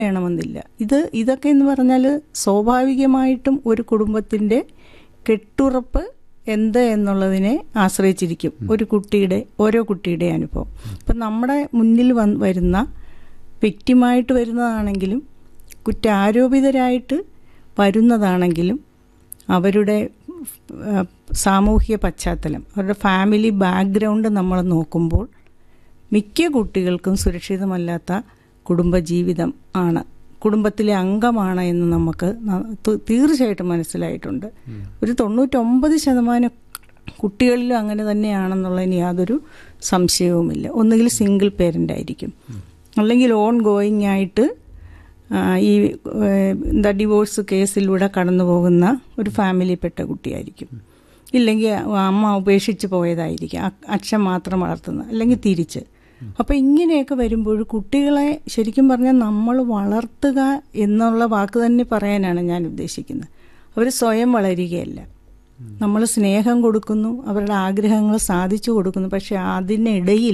വേണമെന്നില്ല ഇത് ഇതൊക്കെ എന്ന് പറഞ്ഞാൽ സ്വാഭാവികമായിട്ടും ഒരു കുടുംബത്തിൻ്റെ കെട്ടുറപ്പ് എന്ത് എന്നുള്ളതിനെ ആശ്രയിച്ചിരിക്കും ഒരു കുട്ടിയുടെ ഓരോ കുട്ടിയുടെ അനുഭവം ഇപ്പം നമ്മുടെ മുന്നിൽ വന്ന് വരുന്ന വ്യക്തിമായിട്ട് വരുന്നതാണെങ്കിലും കുറ്റാരോപിതരായിട്ട് വരുന്നതാണെങ്കിലും അവരുടെ ആ, സാമൂഹിക പശ്ചാത്തലം അവരുടെ ഫാമിലി ബാക്ക്ഗ്രൗണ്ട് നമ്മൾ നോക്കുമ്പോൾ മിക്ക കുട്ടികൾക്കും സുരക്ഷിതമല്ലാത്ത കുടുംബജീവിതം ആണ് കുടുംബത്തിലെ അംഗമാണ് എന്ന് നമുക്ക് ന- ത- തീർച്ചയായിട്ടും മനസ്സിലായിട്ടുണ്ട് ഒരു തൊണ്ണൂറ്റൊമ്പത് ശതമാനം കുട്ടികളിലും അങ്ങനെ തന്നെയാണെന്നുള്ളതിന് യാതൊരു സംശയവുമില്ല ഒന്നുകിൽ സിംഗിൾ പേരൻ്റ് ആയിരിക്കും അല്ലെങ്കിൽ ഓൺ ഗോയിങ് ആയിട്ട് ആ, ഈ ഏഹ്, എന്താ ഡിവോഴ്സ് കേസിലൂടെ കടന്നു പോകുന്ന ഒരു ഫാമിലിയിൽപ്പെട്ട കുട്ടിയായിരിക്കും ഇല്ലെങ്കിൽ അമ്മ ഉപേക്ഷിച്ച് പോയതായിരിക്കും അ- അച്ഛൻ മാത്രം വളർത്തുന്ന അല്ലെങ്കിൽ തിരിച്ച് അപ്പം ഇങ്ങനെയൊക്കെ വരുമ്പോൾ കുട്ടികളെ ശരിക്കും പറഞ്ഞാൽ നമ്മൾ വളർത്തുക എന്നുള്ള വാക്ക് തന്നെ പറയാനാണ് ഞാൻ ഉദ്ദേശിക്കുന്നത് അവർ സ്വയം വളരുകയല്ല നമ്മൾ സ്നേഹം കൊടുക്കുന്നു അവരുടെ ആഗ്രഹങ്ങൾ സാധിച്ചു കൊടുക്കുന്നു പക്ഷെ അതിനിടയിൽ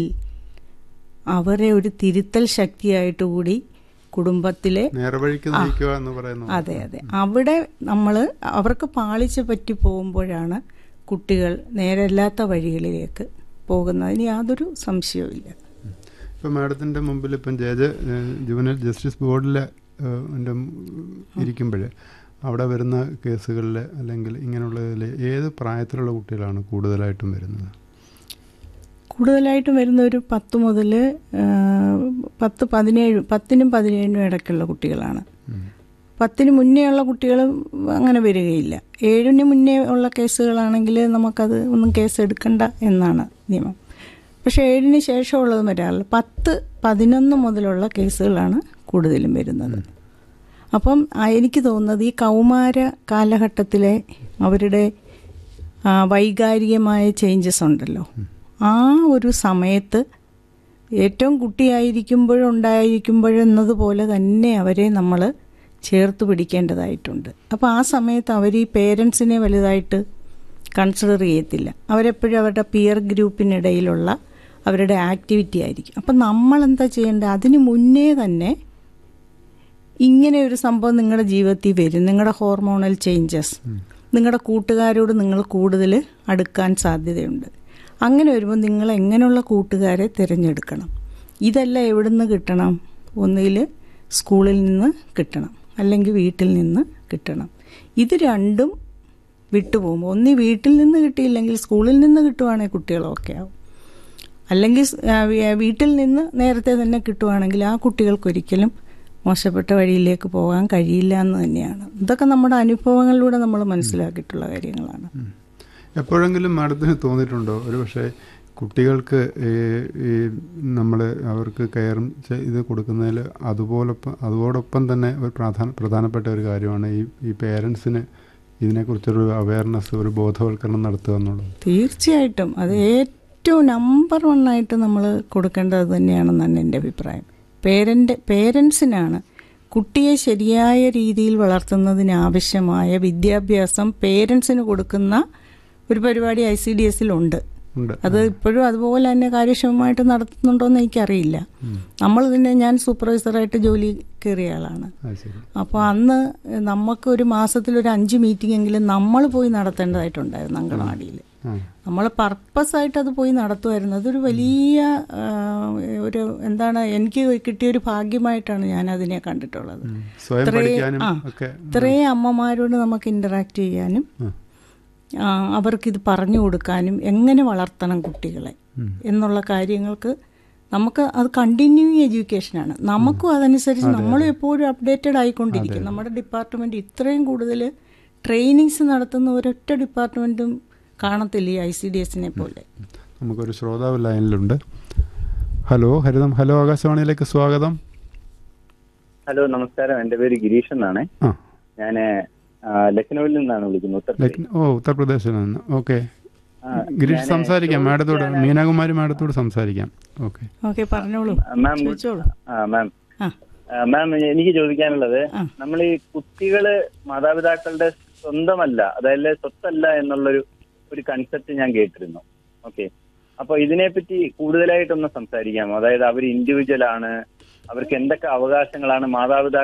അവരെ ഒരു തിരുത്തൽ ശക്തിയായിട്ട് കൂടി കുടുംബത്തിലെ നേർവഴിക്ക് നയിക്കുക എന്ന് പറയുന്നു അതെ അതെ അവിടെ നമ്മൾ അവർക്ക് പാളിച്ച പറ്റി പോകുമ്പോഴാണ് കുട്ടികൾ നേരല്ലാത്ത വഴികളിലേക്ക് പോകുന്നതിന് യാതൊരു സംശയവുമില്ല ഇപ്പം മാഡത്തിൻ്റെ മുമ്പിൽ ഇപ്പം ജേജ് ജുവനൽ ജസ്റ്റിസ് ബോർഡിൽ ഇരിക്കുമ്പോൾ അവിടെ വരുന്ന കേസുകളിൽ അല്ലെങ്കിൽ ഇങ്ങനെയുള്ളതിൽ ഏത് പ്രായത്തിലുള്ള കുട്ടികളാണ് കൂടുതലായിട്ടും വരുന്നത് കൂടുതലായിട്ടും വരുന്ന ഒരു പത്ത് മുതൽ പത്ത് പതിനേഴ് പത്തിനും പതിനേഴിനും ഇടയ്ക്കുള്ള കുട്ടികളാണ് പത്തിന് മുന്നേ ഉള്ള കുട്ടികൾ അങ്ങനെ വരികയില്ല ഏഴിന് മുന്നേ ഉള്ള കേസുകളാണെങ്കിൽ നമുക്കത് ഒന്നും കേസ് എടുക്കണ്ട എന്നാണ് നിയമം പക്ഷേ ഏഴിന് ശേഷമുള്ളത് വരാറില്ല പത്ത് പതിനൊന്ന് മുതലുള്ള കേസുകളാണ് കൂടുതലും വരുന്നത് അപ്പം ആ, എനിക്ക് തോന്നുന്നത് ഈ കൗമാര കാലഘട്ടത്തിലെ അവരുടെ ആ, വൈകാരികമായ ചേഞ്ചസ് ഉണ്ടല്ലോ ആ ഒരു സമയത്ത് ഏറ്റവും കുട്ടിയായിരിക്കുമ്പോഴുണ്ടായിരിക്കുമ്പോഴെന്നതുപോലെ തന്നെ അവരെ നമ്മൾ ചേർത്ത് പിടിക്കേണ്ടതായിട്ടുണ്ട് അപ്പോൾ ആ സമയത്ത് അവർ ഈ പേരൻസിനെ വലുതായിട്ട് കൺസിഡർ ചെയ്യത്തില്ല അവരെപ്പോഴും അവരുടെ പിയർ ഗ്രൂപ്പിനിടയിലുള്ള അവരുടെ ആക്ടിവിറ്റി ആയിരിക്കും അപ്പം നമ്മൾ എന്താ ചെയ്യേണ്ടത് അതിന് മുന്നേ തന്നെ ഇങ്ങനെ ഒരു സംഭവം നിങ്ങളുടെ ജീവിതത്തിൽ വരും നിങ്ങളുടെ ഹോർമോണൽ ചേഞ്ചസ് നിങ്ങളുടെ കൂട്ടുകാരോട് നിങ്ങൾ കൂടുതൽ അടുക്കാൻ സാധ്യതയുണ്ട് അങ്ങനെ വരുമ്പോൾ നിങ്ങൾ എങ്ങനെയുള്ള കൂട്ടുകാരെ തിരഞ്ഞെടുക്കണം ഇതെല്ലാം എവിടെ നിന്ന് കിട്ടണം ഒന്നുകിൽ സ്കൂളിൽ നിന്ന് കിട്ടണം അല്ലെങ്കിൽ വീട്ടിൽ നിന്ന് കിട്ടണം ഇത് രണ്ടും വിട്ടുപോകുമ്പോൾ ഒന്നി വീട്ടിൽ നിന്ന് കിട്ടിയില്ലെങ്കിൽ സ്കൂളിൽ നിന്ന് കിട്ടുവാണെങ്കിൽ കുട്ടികളൊക്കെ ആവും അല്ലെങ്കിൽ സ്- ആ, വീ- വീട്ടിൽ നിന്ന് നേരത്തെ തന്നെ കിട്ടുവാണെങ്കിൽ ആ കുട്ടികൾക്കൊരിക്കലും മോശപ്പെട്ട വഴിയിലേക്ക് പോകാൻ കഴിയില്ല എന്ന് തന്നെയാണ് ഇതൊക്കെ നമ്മുടെ അനുഭവങ്ങളിലൂടെ നമ്മൾ മനസ്സിലാക്കിയിട്ടുള്ള കാര്യങ്ങളാണ് എപ്പോഴെങ്കിലും മാഡത്തിന് തോന്നിയിട്ടുണ്ടോ ഒരു പക്ഷേ കുട്ടികൾക്ക് ഈ ഈ നമ്മൾ അവർക്ക് കെയർ ഇത് കൊടുക്കുന്നതിൽ അതുപോലെ അതോടൊപ്പം തന്നെ ഒരു പ്രധാന പ്രധാനപ്പെട്ട ഒരു കാര്യമാണ് ഈ ഈ പേരൻസിന് ഇതിനെക്കുറിച്ചൊരു അവയർനെസ് ഒരു ബോധവൽക്കരണം നടത്തുക എന്നുള്ളത് തീർച്ചയായിട്ടും അത് ഏറ്റവും നമ്പർ വൺ ആയിട്ട് നമ്മൾ കൊടുക്കേണ്ടത് തന്നെയാണെന്നാണ് എൻ്റെ അഭിപ്രായം പേരൻ്റ് പേരൻസിനാണ് കുട്ടിയെ ശരിയായ രീതിയിൽ വളർത്തുന്നതിന് ആവശ്യമായ വിദ്യാഭ്യാസം പേരൻസിന് കൊടുക്കുന്ന ഒരു പരിപാടി ഐ സി ഡി എസിലുണ്ട് ഉണ്ട് അത് ഇപ്പോഴും അതുപോലെ തന്നെ കാര്യക്ഷമമായിട്ട് നടത്തുന്നുണ്ടോയെന്ന് എനിക്കറിയില്ല നമ്മൾ തന്നെ ഞാൻ സൂപ്പർവൈസറായിട്ട് ജോലി കയറിയ ആളാണ് അത് ശരി അപ്പോൾ അന്ന് നമുക്ക് ഒരു മാസത്തിൽ ഒരു അഞ്ച് മീറ്റിംഗ് എങ്കിലും നമ്മൾ പോയി നടത്തേണ്ടതായിട്ടുണ്ടായിരുന്നു അങ്കണവാടിയിൽ ആ നമ്മൾ പർപ്പസ് ആയിട്ട് അത് പോയി നടത്തുമായിരുന്നു അതൊരു വലിയ ആ, ഒരു എന്താണ് എനിക്ക് കിട്ടിയൊരു ഭാഗ്യമായിട്ടാണ് ഞാൻ അതിനെ കണ്ടിട്ടുള്ളത് ഉം. സ്വയം ഇത്രയും- പഠിക്കാനും ആ, ഒക്കെ ഇത്രയും അമ്മമാരോട് നമുക്ക് ഇന്ററാക്ട് ചെയ്യാനും ആ. ആ, അവർക്കിത് പറഞ്ഞു കൊടുക്കാനും എങ്ങനെ വളർത്തണം കുട്ടികളെ ഉം. എന്നുള്ള കാര്യങ്ങൾക്ക് നമുക്ക് അത് കണ്ടിന്യൂയിങ് എഡ്യൂക്കേഷനാണ് നമുക്കും അതനുസരിച്ച് നമ്മളും എപ്പോഴും അപ്ഡേറ്റഡ് ആയിക്കൊണ്ടിരിക്കും നമ്മുടെ ഡിപ്പാർട്ട്മെന്റ് ഇത്രയും കൂടുതൽ ട്രെയിനിങ്സ് നടത്തുന്ന ഒരൊറ്റ ഡിപ്പാർട്ട്മെന്റും കാണത്തില്ല ഈ ഐ സി ഡി എസിനെ പോലെ നമുക്കൊരു ശ്രോതാവ് ലൈനിലുണ്ട് ഹലോ ഹരിതം ഹലോ ആകാശവാണിയിലേക്ക് സ്വാഗതം ഹലോ നമസ്കാരം എന്റെ പേര് ഗിരീഷ് എന്നാണ് ആ ഞാൻ ലക്നൌവിൽ നിന്നാണ് വിളിക്കുന്നത് ഉത്തർപ്രദേശ് ലക്ന- ഓ ഉത്തർപ്രദേശിൽ നിന്ന് ഓക്കെ ആ, ഗിരീഷ് ഞാന് സംസാരിക്കാം മാഡത്തോട് ചോദിക്കാനാ- മീനാകുമാരി മാഡത്തോട് സംസാരിക്കാം ഓക്കെ ഓക്കെ പറഞ്ഞോളൂ ആ, മാം ചോദിച്ചോളൂ ആ മാം ആ ആ, മാം എനിക്ക് ചോദിക്കാനുള്ളത് ആ. നമ്മൾ ഈ കുട്ടികള് മാതാപിതാക്കളുടെ സ്വന്തമല്ല അതായത് സ്വത്തല്ല എന്നുള്ളൊരു ഒരു കൺസെപ്റ്റ് ഞാൻ കേട്ടിരുന്നു ഓക്കെ അപ്പൊ ഇതിനെപ്പറ്റി കൂടുതലായിട്ടൊന്ന് സംസാരിക്കാമോ അതായത് അവർ ഇൻഡിവിജ്വൽ ആണ് അവർക്ക് എന്തൊക്കെ അവകാശങ്ങളാണ് മാതാപിതാക്കൾ